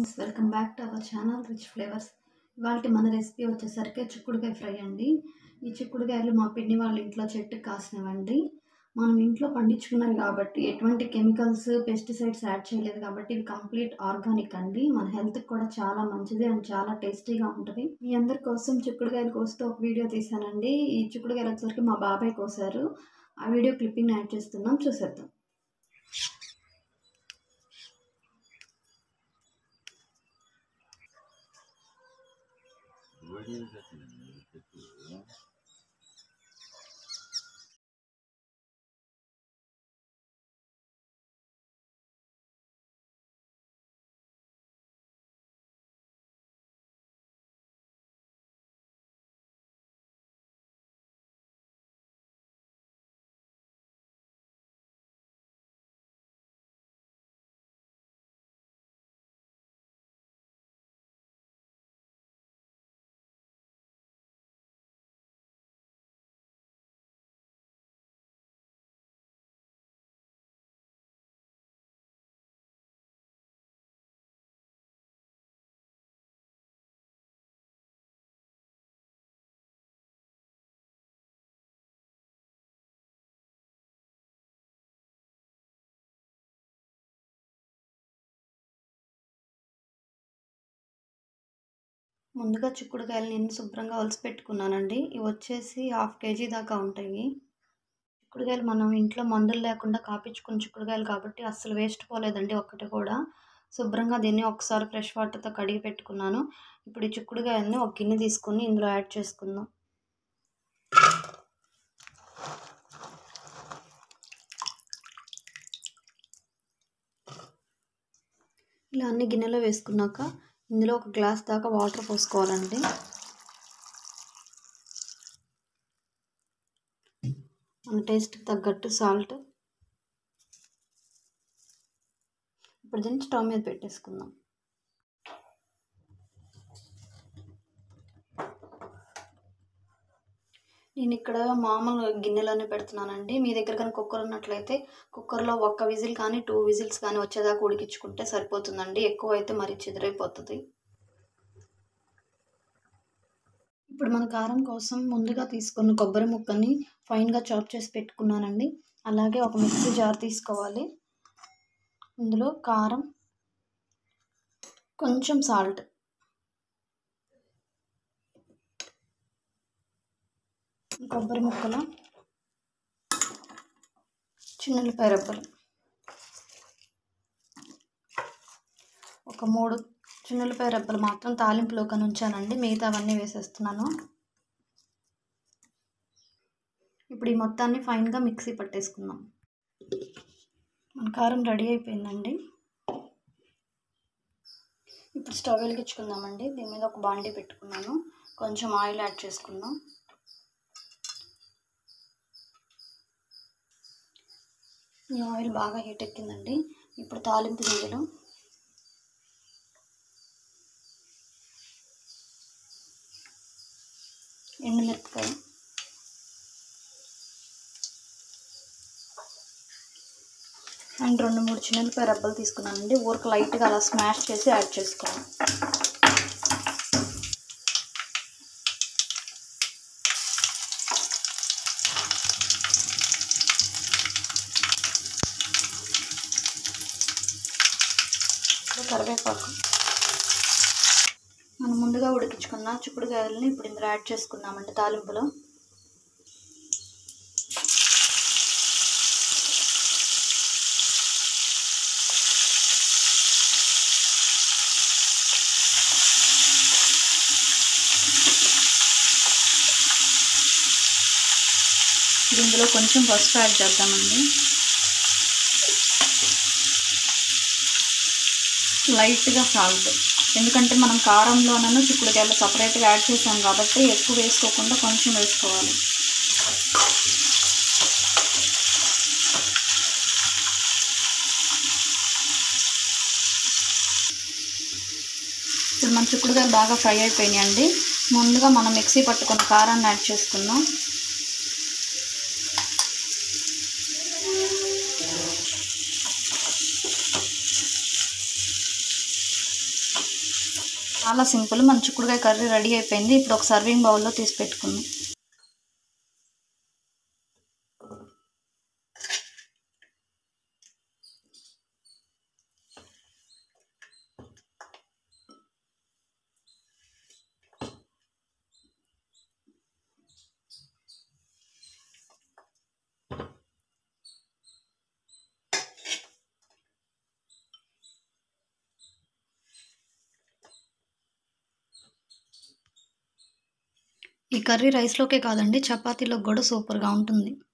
friends welcome back to our channel rich flavours ఇవాళ మన recipe వచ్చేసరికి చిక్కుడుకాయ ఫ్రై అండి ఈ చిక్కుడుకాయలు మా పిన్ని వాళ్ళ ఇంట్లో చెట్టుకి కాసినవండి మనం ఇంట్లో పండించుకున్నవి కాబట్టి ఎటువంటి కెమికల్స్ పెస్టిసైడ్స్ యాడ్ చేయలేదు కాబట్టి ఇవి కంప్లీట్ ఆర్గానిక్ అండి మన హెల్త్కి కూడా చాలా మంచిది అండ్ చాలా టేస్టీగా ఉంటుంది మీ అందరి కోసం చిక్కుడుకాయలు కోస్తూ ఒక వీడియో తీసానండి ఈ చిక్కుడుకాయలు వచ్చేసరికి మా బాబాయ్ కోసారు ఆ వీడియో క్లిప్పింగ్ యాడ్ చేస్తున్నాం చూసేద్దాం ముందుగా చిక్కుడుకాయలు నేను శుభ్రంగా ఒలిసి పెట్టుకున్నానండి ఇవి వచ్చేసి హాఫ్ కేజీ దాకా ఉంటాయి చిక్కుడుకాయలు మనం ఇంట్లో మందులు లేకుండా కాపించుకున్న చిక్కుడుకాయలు కాబట్టి అస్సలు వేస్ట్ పోలేదండి ఒక్కటి కూడా శుభ్రంగా దీన్ని ఒకసారి ఫ్రెష్ వాటర్తో కడిగి పెట్టుకున్నాను ఇప్పుడు ఈ చిక్కుడుకాయలని ఒక గిన్నె తీసుకొని ఇందులో యాడ్ చేసుకుందాం ఇలా అన్ని గిన్నెలో వేసుకున్నాక ఇందులో ఒక గ్లాస్ దాకా వాటర్ పోసుకోవాలండి మన టేస్ట్కి తగ్గట్టు సాల్ట్ ఇప్పుడు దీన్ని స్టవ్ మీద పెట్టేసుకుందాం నేను ఇక్కడ మామూలు గిన్నెలోనే పెడుతున్నానండి మీ దగ్గర కానీ కుక్కర్ ఉన్నట్లయితే కుక్కర్లో ఒక్క విజిల్ కానీ టూ విజిల్స్ కానీ వచ్చేదాకా ఉడికించుకుంటే సరిపోతుందండి ఎక్కువ అయితే మరి చెదిరైపోతుంది ఇప్పుడు మన కారం కోసం ముందుగా తీసుకున్న కొబ్బరి ముక్కని ఫైన్గా చాప్ చేసి పెట్టుకున్నానండి అలాగే ఒక మిక్సీ జార్ తీసుకోవాలి ఇందులో కారం కొంచెం సాల్ట్ కొబ్బరి ముక్కలు చిన్నులపాయ రెబ్బలు ఒక మూడు చిన్నులపాయ రెబ్బలు మాత్రం తాలింపులోకి ఉంచానండి మిగతా అవన్నీ వేసేస్తున్నాను ఇప్పుడు ఈ మొత్తాన్ని ఫైన్గా మిక్సీ పట్టేసుకుందాం మన కారం రెడీ అయిపోయిందండి ఇప్పుడు స్టవ్ వెలిగించుకుందామండి దీని మీద ఒక బాండీ పెట్టుకున్నాను కొంచెం ఆయిల్ యాడ్ చేసుకుందాం ఈ ఆయిల్ బాగా హీట్ ఎక్కిందండి ఇప్పుడు తాలింపు గింజలు ఎండుమిరపకాయ అండ్ రెండు మూడు చిన్నపాయ రబ్బలు తీసుకున్నానండి ఊరికి లైట్గా అలా స్మాష్ చేసి యాడ్ చేసుకోవాలి కరివేపాకు మనం ముందుగా ఉడికించుకున్న చిక్కుడుకాయలని ఇప్పుడు ఇందులో యాడ్ చేసుకున్నామండి తాలింపులో ఇందులో కొంచెం పసుపు యాడ్ చేద్దామండి లైట్గా సాల్ట్ ఎందుకంటే మనం కారంలోనూ చిక్కుడుకాయలు సపరేట్గా యాడ్ చేసాం కాబట్టి ఎక్కువ వేసుకోకుండా కొంచెం వేసుకోవాలి ఇప్పుడు మన చిక్కుడుకాయలు బాగా ఫ్రై అయిపోయినాయండి ముందుగా మనం మిక్సీ పట్టుకున్న కారాన్ని యాడ్ చేసుకుందాం చాలా సింపుల్ మన చిక్కుడుకాయ కర్రీ రెడీ అయిపోయింది ఇప్పుడు ఒక సర్వింగ్ బౌల్లో తీసి పెట్టుకుందాం ఈ కర్రీ రైస్లోకే కాదండి చపాతీలోకి కూడా సూపర్గా ఉంటుంది